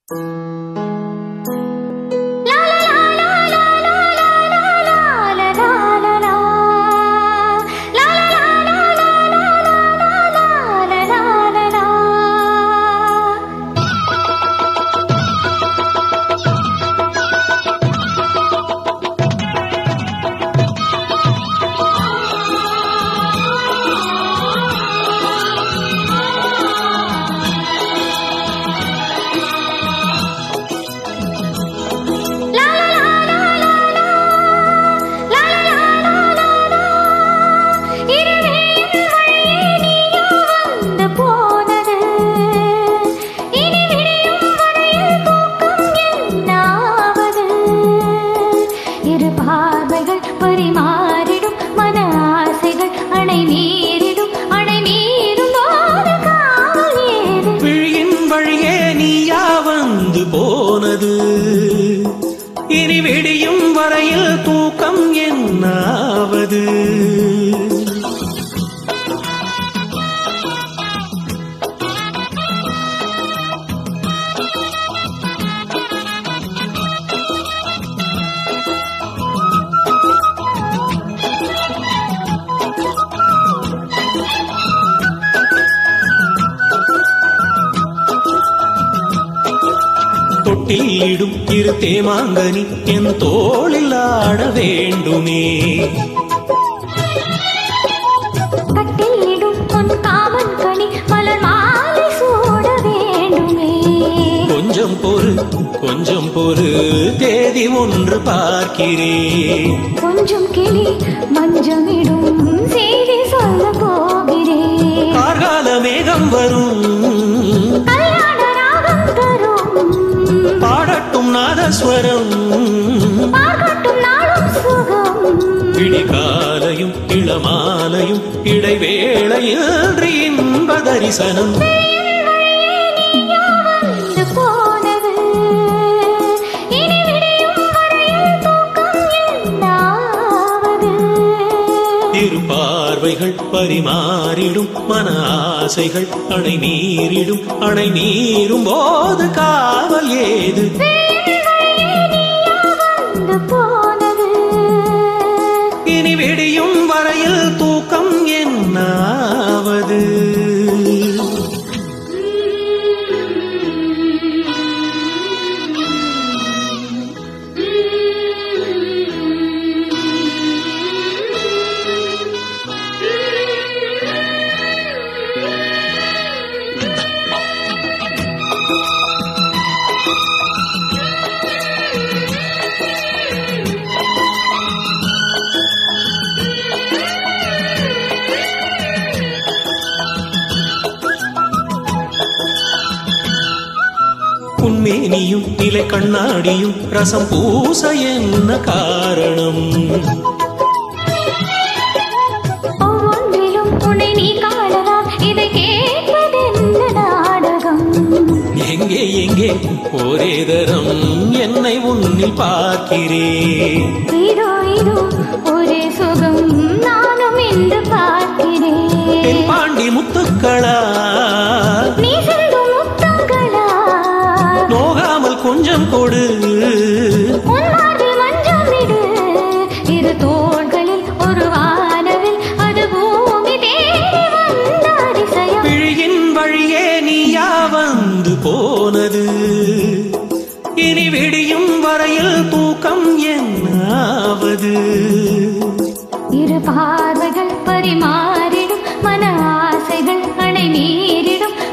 இரு பார்வைகள் பரிமாறிடும் மன ஆசைகள் அணை மீறிடும் அணை மீறும் போது காவல் ஏது விழியின் வழியே நீயா வந்து போனது இனி விடியும் வரையில் தூக்கம் என்னாவது தொட்டிலிடும் இரு தேமாங்கனி என் தோளில் ஆட வேண்டுமே கட்டிலிடும் பொன் காமன் கனி மலர் மாலை சூட வேண்டுமே கொஞ்சம் பொறு கொஞ்சம் பொறு தேதி ஒன்று பார்க்கிறேன் கொஞ்சம் கிளி மஞ்சமிடும் செய்தி சொல்ல போகிறேன் கார்கால மேகம் வரும் கல்யாண ராகம் தரும் பாடட்டும் நாதஸ்வரம் பார்க்கட்டும் நாளும் சுகம் விடிகாலையும் இளமாலையும் இடைவேளையின்றி இன்ப தரிசனம் வந்து போனது இனி விடியும் வரையில் தூக்கம் என்னாவது இரு பார்வைகள் பரிமாறிடும் மன ஆசைகள் அணை நீரிடும் அணை நீரும் போது காவல் ஏது வந்து போனது இனி விடியும் வரையில் தூக்கம் என்னாவது உன்மேனியும் இலை கண்ணாடியும் ரசம் பூச என்ன காரணம் ஒவ்வொன்றிலும் உன்னை நீ காணலாம் இதை கேட்பதென்ன நாடகம் எங்கே எங்கே ஒரே தரம் என்னை உன்னில் பார்க்கிறேன் இதோ இதோ ஒரே சுகம் நானும் இன்று என் பார்க்கிறேன் பாண்டி முத்துக்களா நீ செல்லும் முத்தங்களா நோகாமல் கொஞ்சம் கொடு உன் மார்பில் மஞ்சள் விடு இரு தோள்களில் ஒரு வானவில் அது பூமி தேடி வந்த அதிசயம் விழியின் வழியே நீயா வந்து போனது இனி விடியும் வரையில் தூக்கம் என்னாவது இரு பார்வைகள் பரிமாறிடும் மன ஆசைகள் அணை மீறிடும்